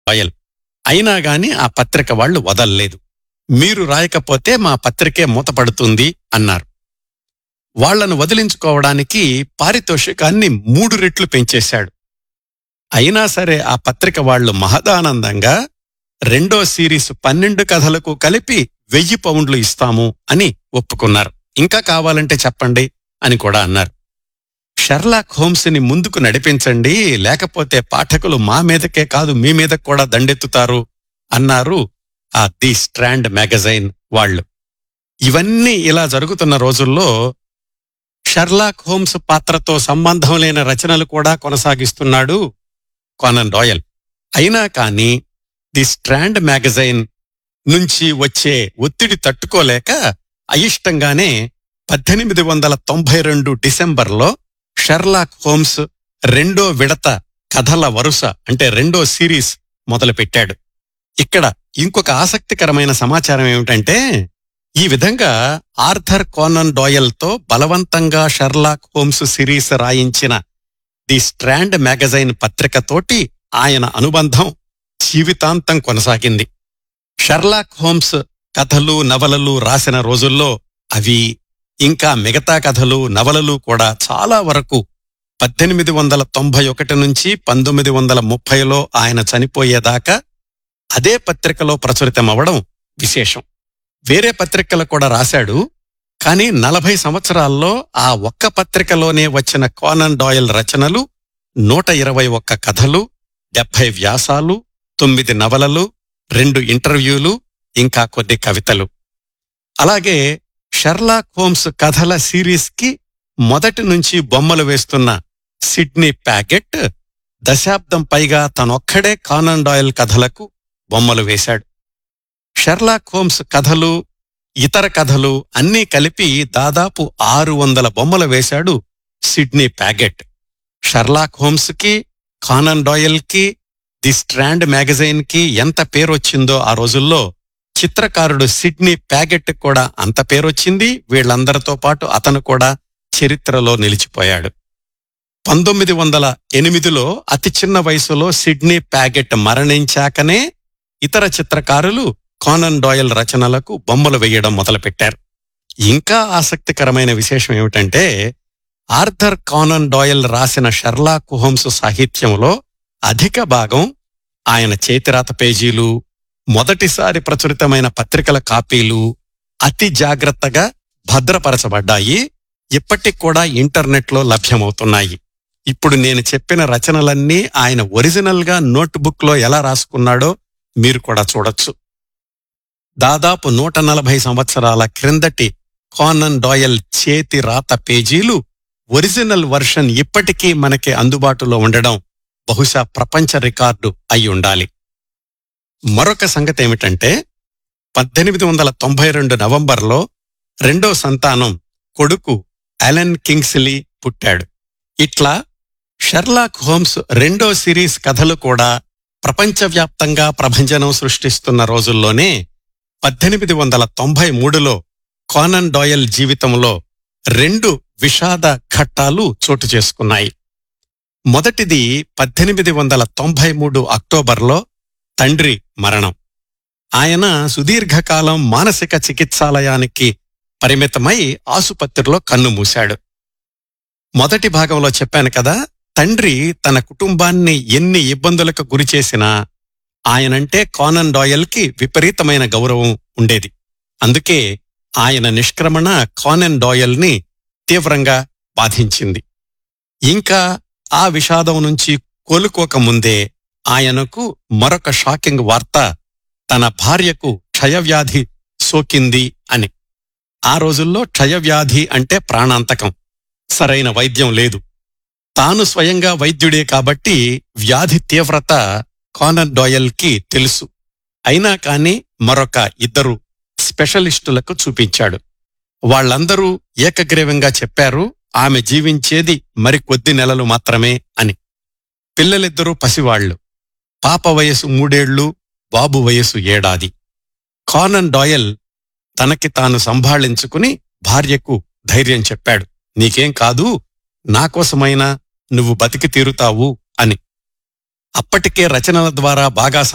royal అయినా గాని ఆ పత్రిక వాళ్ళు వదల్లేదు మీరు రాయకపోతే మా పత్రికే మూతపడుతుంది అన్నారు వాళ్లను వదిలించుకోవడానికి పారితోషికాన్ని మూడు రెట్లు పెంచేశాడు అయినా సరే ఆ పత్రిక వాళ్ళు మహదానందంగా రెండో సిరీస్ పన్నెండు కథలకు కలిపి వెయ్యి పౌండ్లు ఇస్తాము అని ఒప్పుకున్నారు ఇంకా కావాలంటే చెప్పండి అని కూడా అన్నారు షర్లాక్ హోమ్స్ని ముందుకు నడిపించండి లేకపోతే పాఠకులు మా మీదకే కాదు మీ మీదకు కూడా దండెత్తుతారు అన్నారు ఆ ది స్ట్రాండ్ మ్యాగజైన్ వాళ్ళు ఇవన్నీ ఇలా జరుగుతున్న రోజుల్లో షర్లాక్ హోమ్స్ పాత్రతో సంబంధం లేని రచనలు కూడా కొనసాగిస్తున్నాడు కానన్ డాయల్ అయినా కానీ ది స్ట్రాండ్ మ్యాగజైన్ నుంచి వచ్చే ఒత్తిడి తట్టుకోలేక అయిష్టంగానే పద్దెనిమిది వందల తొంభై రెండు డిసెంబర్లో షెర్లాక్ హోమ్స్ రెండో విడత కథల వరుస అంటే రెండో సిరీస్ మొదలుపెట్టాడు ఇక్కడ ఇంకొక ఆసక్తికరమైన సమాచారం ఏమిటంటే ఈ విధంగా ఆర్థర్ కోనన్ డాయల్తో బలవంతంగా షెర్లాక్ హోమ్స్ సిరీస్ రాయించిన ది స్ట్రాండ్ మ్యాగజైన్ పత్రికతోటి ఆయన అనుబంధం జీవితాంతం కొనసాగింది షెర్లాక్ హోమ్స్ కథలు నవలలు రాసిన రోజుల్లో అవి ఇంకా మిగతా కథలు నవలలు కూడా చాలా వరకు పద్దెనిమిది వందల తొంభై ఒకటి నుంచి పంతొమ్మిది వందల ముప్పైలో ఆయన చనిపోయేదాకా అదే పత్రికలో ప్రచురితమవ్వడం విశేషం వేరే పత్రికలు కూడా రాశాడు కానీ నలభై సంవత్సరాల్లో ఆ ఒక్క పత్రికలోనే వచ్చిన కోనన్ డాయల్ రచనలు నూట ఇరవై ఒక్క కథలు డెబ్బై వ్యాసాలు తొమ్మిది నవలలు రెండు ఇంటర్వ్యూలు ఇంకా కొద్ది కవితలు అలాగే షెర్లాక్ హోమ్స్ కథల సిరీస్కి మొదటి నుంచి బొమ్మలు వేస్తున్న సిడ్నీ ప్యాకెట్ దశాబ్దం పైగా తనొక్కడే కానన్ డాయల్ కథలకు బొమ్మలు వేశాడు షెర్లాక్ హోమ్స్ కథలు ఇతర కథలు అన్నీ కలిపి దాదాపు ఆరు వందల బొమ్మలు వేశాడు సిడ్నీ ప్యాగెట్ షర్లాక్ హోమ్స్కి కానన్ డాయల్కి ది స్ట్రాండ్ మ్యాగజైన్ కి ఎంత పేరొచ్చిందో ఆ రోజుల్లో చిత్రకారుడు సిడ్నీ ప్యాగెట్ కూడా అంత పేరొచ్చింది వీళ్ళందరితో పాటు అతను కూడా చరిత్రలో నిలిచిపోయాడు పంతొమ్మిది వందల ఎనిమిదిలో అతి చిన్న వయసులో సిడ్నీ ప్యాగెట్ మరణించాకనే ఇతర చిత్రకారులు కానన్ డాయల్ రచనలకు బొమ్మలు వేయడం మొదలుపెట్టారు ఇంకా ఆసక్తికరమైన విశేషం ఏమిటంటే ఆర్థర్ కానన్ డాయల్ రాసిన షెర్లాక్ హోమ్స్ సాహిత్యంలో అధిక భాగం ఆయన చేతిరాత పేజీలు మొదటిసారి ప్రచురితమైన పత్రికల కాపీలు అతి జాగ్రత్తగా భద్రపరచబడ్డాయి ఇప్పటికి కూడా ఇంటర్నెట్లో లభ్యమవుతున్నాయి ఇప్పుడు నేను చెప్పిన రచనలన్నీ ఆయన ఒరిజినల్గా నోట్బుక్లో ఎలా రాసుకున్నాడో మీరు కూడా చూడొచ్చు దాదాపు నూట నలభై సంవత్సరాల క్రిందటి కానన్ డాయల్ చేతి రాత పేజీలు ఒరిజినల్ వర్షన్ ఇప్పటికీ మనకి అందుబాటులో ఉండడం బహుశా ప్రపంచ రికార్డు అయి ఉండాలి మరొక సంగతి ఏమిటంటే పద్దెనిమిది వందల తొంభై రెండు నవంబర్లో రెండో సంతానం కొడుకు అలెన్ కింగ్స్లీ పుట్టాడు ఇట్లా షెర్లాక్ హోమ్స్ రెండో సిరీస్ కథలు కూడా ప్రపంచవ్యాప్తంగా ప్రభంజనం సృష్టిస్తున్న రోజుల్లోనే పద్దెనిమిది వందల తొంభై మూడులో కానన్ డాయల్ జీవితంలో రెండు విషాద ఘట్టాలు చోటు చేసుకున్నాయి మొదటిది పద్దెనిమిది వందల తొంభై మూడు అక్టోబర్లో తండ్రి మరణం ఆయన సుదీర్ఘకాలం మానసిక చికిత్సాలయానికి పరిమితమై ఆసుపత్రిలో కన్నుమూశాడు మొదటి భాగంలో చెప్పాను కదా తండ్రి తన కుటుంబాన్ని ఎన్ని ఇబ్బందులకు గురిచేసినా ఆయనంటే కానన్ డాయల్కి విపరీతమైన గౌరవం ఉండేది అందుకే ఆయన నిష్క్రమణ కానన్ డాయల్ని తీవ్రంగా బాధించింది ఇంకా ఆ విషాదం నుంచి కోలుకోకముందే ఆయనకు మరొక షాకింగ్ వార్త తన భార్యకు క్షయవ్యాధి సోకింది అని ఆ రోజుల్లో క్షయవ్యాధి అంటే ప్రాణాంతకం సరైన వైద్యం లేదు తాను స్వయంగా వైద్యుడే కాబట్టి వ్యాధి తీవ్రత కానర్ డాయల్కి తెలుసు అయినా కాని మరొక ఇద్దరు స్పెషలిస్టులకు చూపించాడు వాళ్ళందరూ ఏకగ్రీవంగా చెప్పారు ఆమె జీవించేది మరికొద్ది నెలలు మాత్రమే అని పిల్లలిద్దరూ పసివాళ్లు పాప వయసు మూడేళ్లు బాబు వయసు ఏడాది కానన్ డాయల్ తనకి తాను సంభాళించుకుని భార్యకు ధైర్యం చెప్పాడు నీకేం కాదు నాకోసమైనా నువ్వు బతికి తీరుతావు అని అప్పటికే రచనల ద్వారా బాగా